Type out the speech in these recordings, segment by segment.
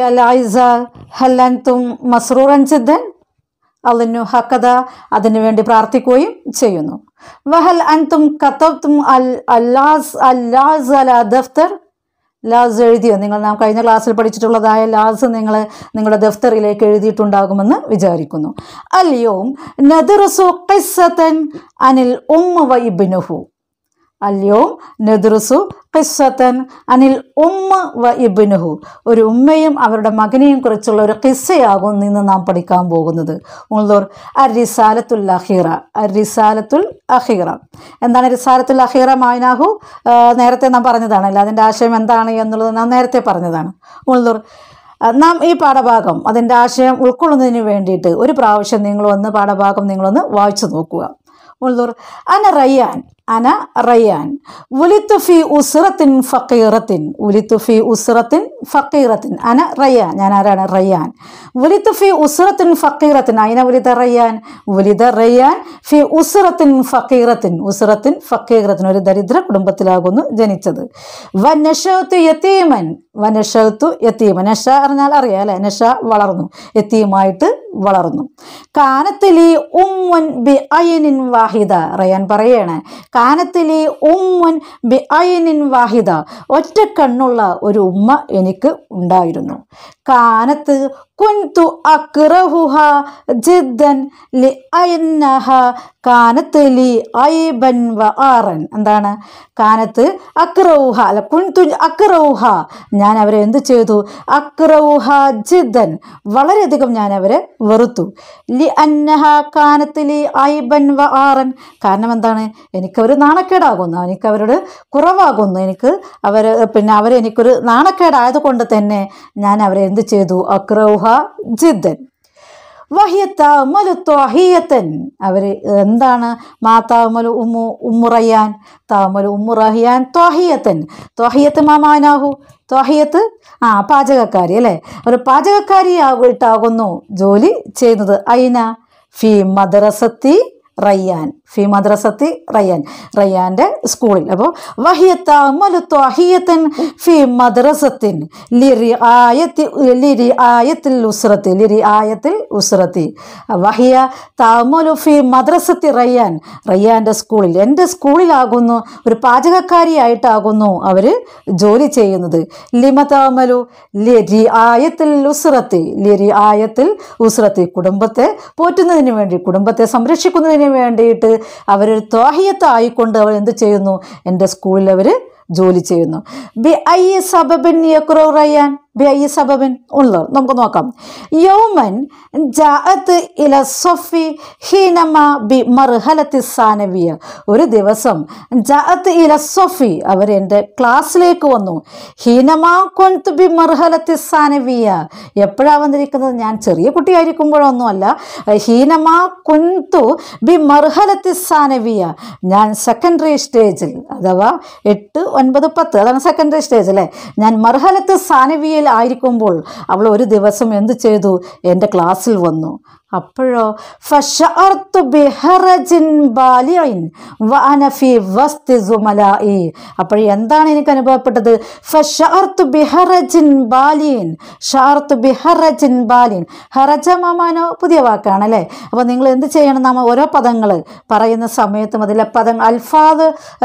يا الأعزاء هل أنتم مسرورا جدا അള്ളന്നു ഹക്കഥ അതിനു വേണ്ടി പ്രാർത്ഥിക്കുകയും ചെയ്യുന്നു വഹൽ അൻതും കത്തബ്തും അൽ അല്ലാസ് അല്ലാസ് അല ദഫ്തർ ലാസ് എഴുതിയോ നിങ്ങൾ നാം കഴിഞ്ഞ ക്ലാസ്സിൽ പഠിച്ചിട്ടുള്ളതായ ലാസ് നിങ്ങൾ നിങ്ങളുടെ ദഫ്തറിലേക്ക് എഴുതിയിട്ടുണ്ടാകുമെന്ന് വിചാരിക്കുന്നു അല്ലയോം നദറുസു ഖിസ്സത്തൻ അനിൽ ഉമ്മ വ ഇബ്നുഹു അല്യോം നെദ്റുസു ഖിസ്സത്തൻ അനിൽ ഉമ്മ വ ഇബ്നുഹു ഒരു ഉമ്മയും അവരുടെ മകനെയും കുറിച്ചുള്ള ഒരു ഖിസ്സയാകും നിന്ന് നാം പഠിക്കാൻ പോകുന്നത് ഉള്ളൂർ അരിസാലത്തുൽ അഹീറ അരിസാലത്തുൽ അഹീറ എന്താണ് റിസാലത്തുൽ അഹീറ മായനാഹു ആ, നേരത്തെ നാം പറഞ്ഞതാണല്ലോ അതിൻ്റെ ആശയം എന്താണ് എന്നുള്ളത് നാം നേരത്തെ പറഞ്ഞതാണ് ഉള്ളൂർ നാം ഈ പാഠഭാഗം അതിൻ്റെ ആശയം ഉൾക്കൊള്ളുന്നതിന് വേണ്ടിയിട്ട് ഒരു പ്രാവശ്യം നിങ്ങളൊന്ന് പാഠഭാഗം നിങ്ങളൊന്ന് വായിച്ചു നോക്കുക ഉള്ളൂർ അന റയ്യാൻ അന റയ്യാൻ ഉലിത്തു ഫി ഉസ്റത്തിൻ ഫക്കീറത്തിൻ ഉലിത്തു ഫി ഉസ്റത്തിൻ ഫക്കീറത്തിൻ അന റയ്യാൻ ഞാൻ ആരാണ് റയ്യാൻ ഉലിത്തു ഫി ഉസ്റത്തിൻ ഫക്കീറത്തിൻ അയിന ഉലിത റയ്യാൻ ഉലിത റയ്യാൻ ഫി ഉസ്റത്തിൻ ഫക്കീറത്തിൻ ഉസ്റത്തിൻ ഫക്കീറത്തിൻ ഒരു ദരിദ്ര കുടുംബത്തിലാകുന്നു ജനിച്ചത് വനഷത്തു യത്തീമൻ വനഷത്തു യത്തീമൻ നഷ അറിഞ്ഞാൽ അറിയാം അല്ലെ നഷ വളർന്നു യത്തീമായിട്ട് വളർന്നു കാനത്തിലി ഉമ്മൻ ബി അയനിൻ വാഹിദ റയാൻ പറയാണ് കാനത്തിലി ഉമ്മൻ ബി അയനിൻ വാഹിദ ഒറ്റ കണ്ണുള്ള ഒരു ഉമ്മ എനിക്ക് ഉണ്ടായിരുന്നു കാനത്ത് കുൻതു അക്റഹുഹ ജിദ്ദൻ ലി അയന്നഹ കാനത്ത് ലി ഐബൻ വ ആറൻ എന്താണ് കാനത്ത് അക്റൗഹ അല്ല കുൻതു അക്റൗഹ ഞാൻ അവരെ എന്ത് ചെയ്തു അക്റൗഹ ജിദ്ദൻ വളരെയധികം ഞാൻ അവരെ വെറുത്തു ലി അന്നഹ കാനത്ത് ലി ഐബൻ വ ആറൻ കാരണം എന്താണ് എനിക്കവർ നാണക്കേടാകുന്നു എനിക്ക് അവരോട് കുറവാകുന്നു എനിക്ക് അവർ പിന്നെ അവരെനിക്കൊരു നാണക്കേടായത് കൊണ്ട് തന്നെ ഞാൻ അവരെ എന്ത് ചെയ്തു അക്രൗഹ ജിദ്ദൻ വഹിയത്താമലു ത്വഹിയത്തൻ അവർ എന്താണ് മാ താമലു ഉമ്മു ഉമ്മുറയ്യാൻ താമലു ഉമ്മുറഹിയാൻ ത്വഹിയത്തൻ ത്വഹിയത്ത് മാമാനാഹു ത്വഹിയത്ത് ആ പാചകക്കാരി അല്ലേ ഒരു പാചകക്കാരി ആയിട്ടാകുന്നു ജോലി ചെയ്യുന്നത് അയിന ഫി മദ്രസത്തി റയ്യാൻ ഫി മദ്രസത്തി റയ്യാൻ റയ്യാൻ്റെ സ്കൂളിൽ അപ്പോൾ വഹിയത്താമലു ത്വഹിയത്തൻ ഫി മദ്രസത്തിൻ ലിറി ആയത്തി ലിരി ആയത്തിൽ ഉസ്രത്തി ലിരി ആയത്തിൽ ഉസ്രത്തി വഹിയ താമലു ഫി മദ്രസത്തി റയ്യാൻ റയ്യാൻ്റെ സ്കൂളിൽ എൻ്റെ സ്കൂളിലാകുന്നു ഒരു പാചകക്കാരിയായിട്ടാകുന്നു അവർ ജോലി ചെയ്യുന്നത് ലിമ താമലു ലിരി ആയത്തിൽ ഉസ്രത്തി ലിരി ആയത്തിൽ ഉസ്രത്തി കുടുംബത്തെ പോറ്റുന്നതിന് വേണ്ടി കുടുംബത്തെ സംരക്ഷിക്കുന്നതിന് വേണ്ടിയിട്ട് അവരൊരു ത്വാഹിയത്തായിക്കൊണ്ട് അവർ എന്ത് ചെയ്യുന്നു എൻ്റെ സ്കൂളിൽ അവർ ജോലി ചെയ്യുന്നു ബി ഐ സബബിൻ യക്രോ റയ്യാൻ ബി ഐ സബബിൻ ഉള്ളത് നമുക്ക് നോക്കാം യൗമൻ ജാഅത്ത് ഇല സൊഫി ഹീനമ ബി മർഹലത്തി സാനവിയ ഒരു ദിവസം ജാഅത്ത് ഇല സൊഫി അവർ എൻ്റെ ക്ലാസ്സിലേക്ക് വന്നു ഹീനമാ കൊന്ത് ബി മർഹലത്തി സാനവിയ എപ്പോഴാണ് വന്നിരിക്കുന്നത് ഞാൻ ചെറിയ കുട്ടിയായിരിക്കുമ്പോഴൊന്നുമല്ല ഹീനമാ കുന്തു ബി മർഹലത്തി സാനവിയ ഞാൻ സെക്കൻഡറി സ്റ്റേജിൽ അഥവാ എട്ട് ഒൻപത് പത്ത് അതാണ് സെക്കൻഡറി സ്റ്റേജ് അല്ലേ ഞാൻ മർഹലത്ത് സാനവിയയിൽ ആയിരിക്കുമ്പോൾ അവൾ ഒരു ദിവസം എന്ത് ചെയ്തു എൻ്റെ ക്ലാസ്സിൽ വന്നു അപ്പോഴോ ഫഷഅർതു ബിഹറജിൻ ബാലിഇൻ വഅന ഫി വസ്തി സുമലായി അപ്പോൾ എന്താണ് എനിക്ക് അനുഭവപ്പെട്ടത് ഫഷഅർതു ബിഹറജിൻ ബാലിൻ ഷഅർതു ബിഹറജിൻ ബാലിൻ ഹറജ മാമാനോ പുതിയ വാക്കാണ് അല്ലേ അപ്പോൾ നിങ്ങൾ എന്ത് ചെയ്യണം നമ്മൾ ഓരോ പദങ്ങൾ പറയുന്ന സമയത്തും അതിലെ പദങ്ങൾ അൽഫാദ്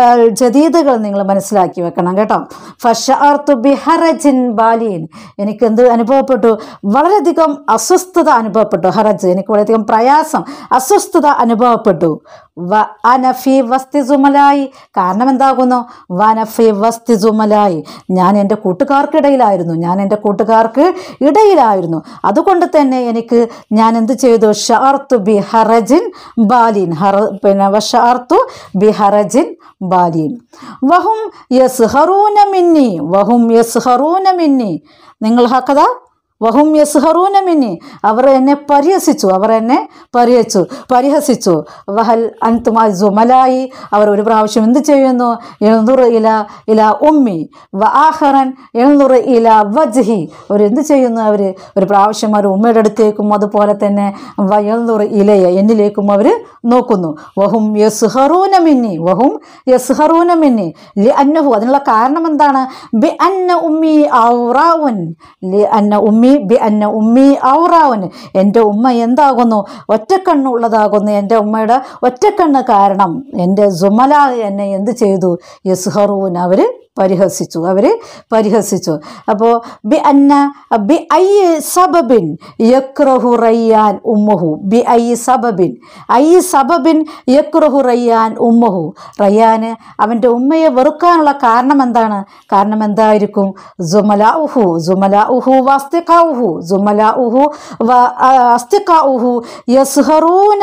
ജദീദുകൾ നിങ്ങൾ മനസ്സിലാക്കി വെക്കണം കേട്ടോ ഫഷഅർതു ബിഹറജിൻ ബാലിൻ എനിക്ക് എന്ത് അനുഭവപ്പെട്ടു വളരെയധികം അസ്വസ്ഥത അനുഭവപ്പെട്ടു ഹറജ് എനിക്ക് വളരെയധികം പ്രയാസം അസ്വസ്ഥത അനുഭവപ്പെട്ടു വ അനഫി വസ്തി സുമലായി കാരണം എന്താകുന്നു വനഫി വസ്തി സുമലായി ഞാൻ എൻ്റെ കൂട്ടുകാർക്കിടയിലായിരുന്നു ഞാൻ എൻ്റെ കൂട്ടുകാർക്ക് ഇടയിലായിരുന്നു അതുകൊണ്ട് തന്നെ എനിക്ക് ഞാൻ എന്ത് ചെയ്തു ഷാർത്തു ബി ഹറജിൻ ബാലിൻ ഹറ പിന്നെ ഷാർത്തു ബി ഹറജിൻ ബാലിൻ വഹും യസ് ഹറൂന മിന്നി വഹും യസ് ഹറൂന മിന്നി നിങ്ങൾ ഹക്കത വഹും യസ്ഹറൂന മിന്നി അവർ എന്നെ പരിഹസിച്ചു അവർ എന്നെ പരിഹസിച്ചു പരിഹസിച്ചു വഹൽ അൻതുമാ ജുമലായി അവർ ഒരു പ്രാവശ്യം എന്ത് ചെയ്യുന്നു എഴുന്നൂറ് ഇല ഇല ഉമ്മി വ ആഹറൻ എഴുന്നൂറ് ഇല വജ്ഹി അവർ എന്ത് ചെയ്യുന്നു അവർ ഒരു പ്രാവശ്യം അവർ ഉമ്മയുടെ അടുത്തേക്കും അതുപോലെ തന്നെ വ എഴുന്നൂറ് ഇലയ എന്നിലേക്കും അവർ നോക്കുന്നു വഹും യസ്ഹറൂന മിന്നി വഹും യസ്ഹറൂന മിന്നി ലി അന്നഹു അതിനുള്ള കാരണം എന്താണ് ബി അന്ന ഉമ്മി ഔറാവുൻ ലി അന്ന ഉമ്മി ഉമ്മി ബി അന്ന ഉമ്മി ഔറാവുന് എൻ്റെ ഉമ്മ എന്താകുന്നു ഒറ്റക്കണ്ണുള്ളതാകുന്നു എൻ്റെ ഉമ്മയുടെ ഒറ്റക്കണ്ണ് കാരണം എൻ്റെ സുമല എന്നെ എന്ത് ചെയ്തു യസ്ഹറൂൻ അവർ പരിഹസിച്ചു അവർ പരിഹസിച്ചു അപ്പോൾ ബി അന്ന ബി ഐ സബബിൻ യക്രഹു റയ്യാൻ ഉമ്മഹു ബി ഐ സബബിൻ ഐ സബബിൻ യക്രഹു റയ്യാൻ ഉമ്മഹു റയ്യാന് അവൻ്റെ ഉമ്മയെ വെറുക്കാനുള്ള കാരണം എന്താണ് കാരണം എന്തായിരിക്കും ജുമല ഉഹു ജുമല ഉഹു വസ്തിക ഉഹു ജുമല ഉഹു വ അസ്തിക ഉഹു യസ്ഹറൂന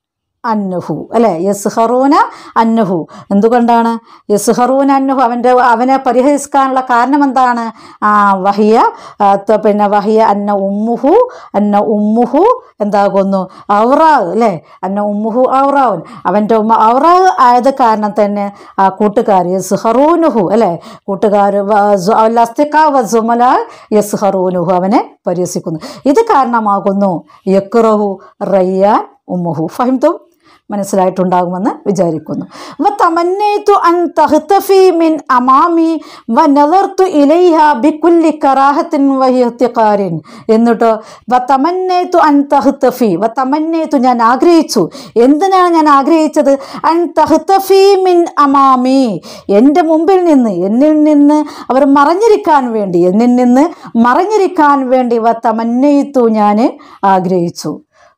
അന്നഹു അല്ലേ യസ്ഹറൂന അന്നഹു എന്തുകൊണ്ടാണ് യസ്ഹറൂന അന്നഹു അവൻ്റെ അവനെ പരിഹസിക്കാനുള്ള കാരണം എന്താണ് ആ വഹിയ ആ, ത- പിന്നെ വഹിയ അന്ന ഉമ്മുഹു അന്ന ഉമ്മുഹു എന്താകുന്നു ഔറാവ് അല്ലേ അന്ന ഉമ്മുഹു ഔറാവുൻ അവൻ്റെ ഉമ്മ ഔറാവ് ആയത് കാരണം തന്നെ ആ കൂട്ടുകാർ യസ്ഹറൂനുഹു അല്ലേ കൂട്ടുകാർ അസ്തിക്കാവ് സുമല യസ്ഹറൂനുഹു അവനെ പരിഹസിക്കുന്നു ഇത് കാരണമാകുന്നു യക്റഹു റയ്യാൻ ഉമ്മുഹു ഫഹിംതും മനസ്സിലായിട്ടുണ്ടാകുമെന്ന് വിചാരിക്കുന്നു വ തമന്നൈതു അൻ തഹ്തഫി മിൻ അമാമി വ നദർതു ഇലൈഹ ബിക്കുല്ലി കറാഹത്തിൻ വഹിയത്തിക്കാരിൻ എന്നിട്ട് വ തമന്നൈതു അൻ തഹ്തഫി വ തമന്നൈതു ഞാൻ ആഗ്രഹിച്ചു എന്തിനാണ് ഞാൻ ആഗ്രഹിച്ചത് അൻ തഹ്തഫി മിൻ അമാമി എൻ്റെ മുമ്പിൽ നിന്ന് എന്നിൽ നിന്ന് അവർ മറഞ്ഞിരിക്കാൻ വേണ്ടി എന്നിൽ നിന്ന് മറഞ്ഞിരിക്കാൻ വേണ്ടി വ തമന്നൈതു ഞാൻ ആഗ്രഹിച്ചു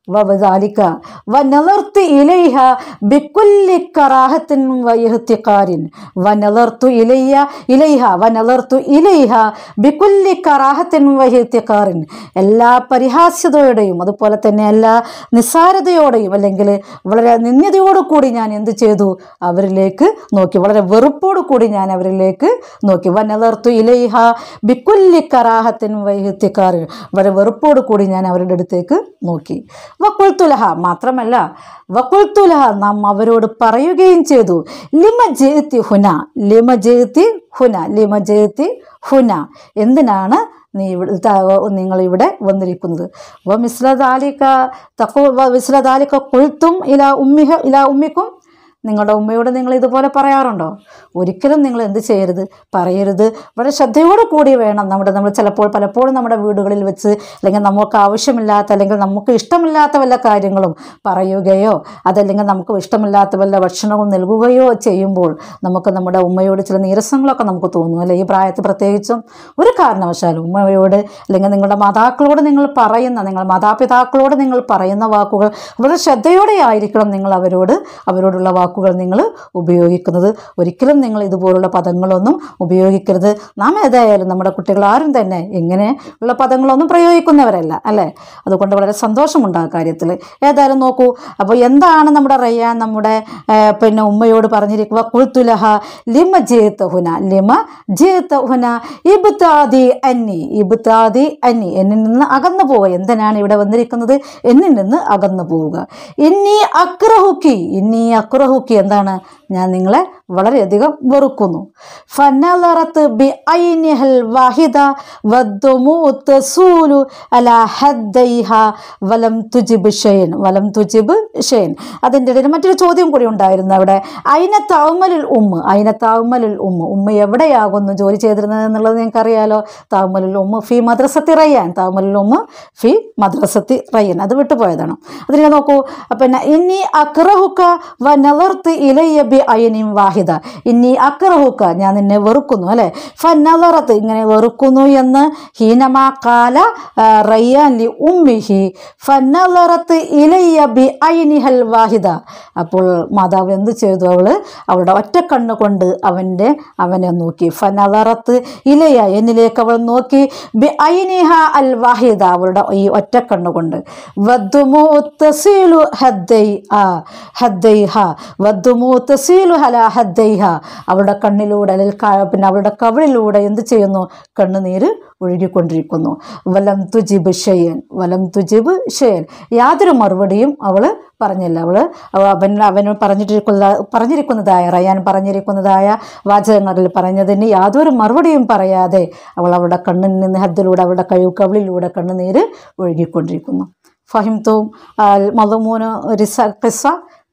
وذلك ونظرت إليها بكل كراهة واحتقار ونظرت إلي إليها ونظرت إليها بكل كراهة واحتقار എല്ലാ പരിഹാസ്യതയോടെയും അതുപോലെ തന്നെ എല്ലാ നിസ്സാരതയോടെയും അല്ലെങ്കിൽ വളരെ നിന്ദ്യതയോടു കൂടി ഞാൻ എന്ത് ചെയ്തു അവരിലേക്ക് നോക്കി വളരെ വെറുപ്പോടു കൂടി ഞാൻ അവരിലേക്ക് നോക്കി വനലർത്തു ഇലൈഹ ബിക്കുല്ലി കറാഹത്തിൻ വൈഹിത്യക്കാരൻ വളരെ വെറുപ്പോടു കൂടി ഞാൻ അവരുടെ അടുത്തേക്ക് നോക്കി വക്കുൽത്തുലഹ മാത്രമല്ല വക്കുൽത്തുലഹ നാം അവരോട് പറയുകയും ചെയ്തു ലിമ ജേത്തി ഹുന ലിമ ജേത്തി ഹുന ലിമ ജേത്തി ഹുന എന്തിനാണ് നീ ഇവിടെ നിങ്ങൾ ഇവിടെ വന്നിരിക്കുന്നത് വ മിസ്ലദാലിക തക്കു വ മിസ്ലദാലിക കുൽത്തും ഇല ഉമ്മിഹ ഇല ഉമ്മിക്കും നിങ്ങളുടെ ഉമ്മയോട് നിങ്ങൾ ഇതുപോലെ പറയാറുണ്ടോ ഒരിക്കലും നിങ്ങൾ എന്ത് ചെയ്യരുത് പറയരുത് വളരെ ശ്രദ്ധയോടെ കൂടി വേണം നമ്മുടെ നമ്മൾ ചിലപ്പോൾ പലപ്പോഴും നമ്മുടെ വീടുകളിൽ വെച്ച് അല്ലെങ്കിൽ നമുക്ക് ആവശ്യമില്ലാത്ത അല്ലെങ്കിൽ നമുക്ക് ഇഷ്ടമില്ലാത്ത വല്ല കാര്യങ്ങളും പറയുകയോ അതല്ലെങ്കിൽ നമുക്ക് ഇഷ്ടമില്ലാത്ത വല്ല ഭക്ഷണവും നൽകുകയോ ചെയ്യുമ്പോൾ നമുക്ക് നമ്മുടെ ഉമ്മയോട് ചില നീരസങ്ങളൊക്കെ നമുക്ക് തോന്നും അല്ലെ ഈ പ്രായത്തിൽ പ്രത്യേകിച്ചും ഒരു കാരണവശാലും ഉമ്മയോട് അല്ലെങ്കിൽ നിങ്ങളുടെ മാതാക്കളോട് നിങ്ങൾ പറയുന്ന നിങ്ങൾ മാതാപിതാക്കളോട് നിങ്ങൾ പറയുന്ന വാക്കുകൾ വളരെ ശ്രദ്ധയോടെ ആയിരിക്കണം നിങ്ങൾ അവരോട് അവരോടുള്ള വാക്കുകൾ നിങ്ങൾ ഉപയോഗിക്കുന്നത് ഒരിക്കലും നിങ്ങൾ ഇതുപോലുള്ള പദങ്ങളൊന്നും ഉപയോഗിക്കരുത് നാം ഏതായാലും നമ്മുടെ കുട്ടികൾ ആരും തന്നെ ഇങ്ങനെ ഉള്ള പദങ്ങളൊന്നും പ്രയോഗിക്കുന്നവരല്ല അല്ലേ അതുകൊണ്ട് വളരെ സന്തോഷമുണ്ട് ആ കാര്യത്തിൽ ഏതായാലും നോക്കൂ അപ്പോൾ എന്താണ് നമ്മുടെ റയ്യാൻ നമ്മുടെ ആ, പിന്നെ ഉമ്മയോട് പറഞ്ഞിരിക്കുക കുൽത്തുലഹ ലിമ ജേത്തഹുന ലിമ ജേത്തഹുന ഇബ്താദി അന്നി ഇബ്താദി അന്നി എന്നിൽ നിന്ന് അകന്നു പോവുക എന്തിനാണ് ഇവിടെ വന്നിരിക്കുന്നത് എന്നിൽ നിന്ന് അകന്നു പോവുക ഇന്നി അക്രഹുക്കി ഇന്നി അക്രഹുക്കി എന്താണ് ഞാൻ നിങ്ങളെ വളരെയധികം വെറുക്കുന്നു ഫനലറത്ത് ബി ഐനിഹൽ വാഹിദ വദ്ദുമു തസൂലു അല ഹദ്ദൈഹ വലം തുജിബ് ഷെയ്ൻ വലം തുജിബ് ഷെയ്ൻ അതിൻ്റെ ഇടയിൽ മറ്റൊരു ചോദ്യം കൂടി ഉണ്ടായിരുന്നു അവിടെ അയിന താവുമലുൽ ഉമ്മ അയിന താവുമലുൽ ഉമ്മ ഉമ്മ എവിടെയാകുന്നു ജോലി ചെയ്തിരുന്നത് എന്നുള്ളത് നിങ്ങൾക്കറിയാലോ താവുമലുൽ ഉമ്മ ഫി മദ്രസത്തി റയ്യാൻ താവുമലുൽ ഉമ്മ ഫി മദ്രസത്തി റയ്യാൻ അത് വിട്ടുപോയതാണ് അതിനെ നോക്കൂ പിന്നെ ഇനി അക്രഹുക്ക വ നലർത്ത് ഇലയ്യ ബി അയനിം വാഹിദ ഇനി അക്രഹുക്ക ഞാൻ നിന്നെ വെറുക്കുന്നു അല്ലെ ഫ നലറത്ത് ഇങ്ങനെ വെറുക്കുന്നു എന്ന് ഹീനമാ കാല ആ, റയ്യാൻ ലി ഉമ്മിഹി ഫ നലറത്ത് ഇലയ്യ ബി അയനിഹൽ വാഹിദ അപ്പോൾ മാതാവ് എന്ത് ചെയ്തു അവള് അവളുടെ ഒറ്റ കണ്ണ് കൊണ്ട് അവൻ്റെ അവനെ നോക്കി ഫ നലറത്ത് ഇലയ എന്നിലേക്ക് അവൾ നോക്കി ബി ഐനിഹ അൽ വാഹിദ അവളുടെ ഈ ഒറ്റ കണ്ണുകൊണ്ട് വദ്ദുമു തസീലു ഹദ്ദൈ ആ ഹദ്ദൈഹ വദ്ദുമു തസീലു ഹല ഹദ്ദൈഹ അവളുടെ കണ്ണിലൂടെ അല്ലെങ്കിൽ ക- പിന്നെ അവളുടെ കവിളിലൂടെ എന്ത് ചെയ്യുന്നു കണ്ണുനീര് ഒഴുകിക്കൊണ്ടിരിക്കുന്നു വലം തുജിബ് ഷെയ്യൻ വലം തുജിബ് ഷെയ്യൻ യാതൊരു മറുപടിയും അവൾ പറഞ്ഞില്ല അവൾ അവൻ അവന് പറഞ്ഞിട്ടിരിക്കുന്ന പറഞ്ഞിരിക്കുന്നതായ റയാൻ പറഞ്ഞിരിക്കുന്നതായ വാചകങ്ങളിൽ പറഞ്ഞതിന് യാതൊരു മറുപടിയും പറയാതെ അവൾ അവളുടെ കണ്ണിൽ നിന്ന് ഹദ്ദിലൂടെ അവളുടെ കഴിവ് കവിളിലൂടെ കണ്ണുനീര് ഒഴുകിക്കൊണ്ടിരിക്കുന്നു ഫഹിംത്തും മധുമൂന് റിസ ഖിസ്സ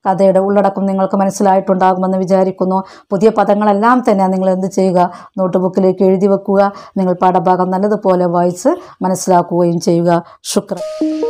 കഥയുടെ ഉള്ളടക്കം നിങ്ങൾക്ക് മനസ്സിലായിട്ടുണ്ടാകുമെന്ന് വിചാരിക്കുന്നു പുതിയ പദങ്ങളെല്ലാം തന്നെ നിങ്ങൾ എന്ത് ചെയ്യുക നോട്ട് ബുക്കിലേക്ക് എഴുതി വെക്കുക നിങ്ങൾ പാഠഭാഗം നല്ലതുപോലെ വായിച്ച് മനസ്സിലാക്കുകയും ചെയ്യുക ശുക്ര